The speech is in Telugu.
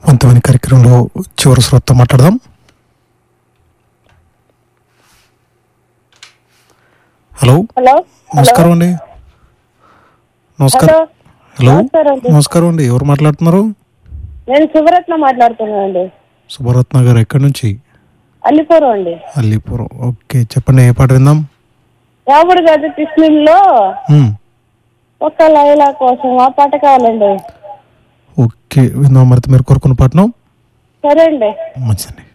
కొంతమంది కార్యక్రమంలో చివరి శ్రోతతో మాట్లాడదాం హలో హలో నమస్కారం అండి నమస్కారం హలో నమస్కారం అండి. నమస్కారం అండి ఎవరు మాట్లాడుతున్నారు నేను శుభరత్న మాట్లాడుతున్నాను అండి సుభరత్న గారు ఎక్కడి నుంచి అల్లిపురం అండి అల్లీపురం ఓకే చెప్పండి ఏ పాట విందాం రాముడు గారి కృష్ణుల్లో మ్మ్. ఒక్క లైలా కోసం ఆ పాట కావాలండి ఓకే విందాం మరి మీరు కోరుకున్న పాటను సరే అండి మంచిదండి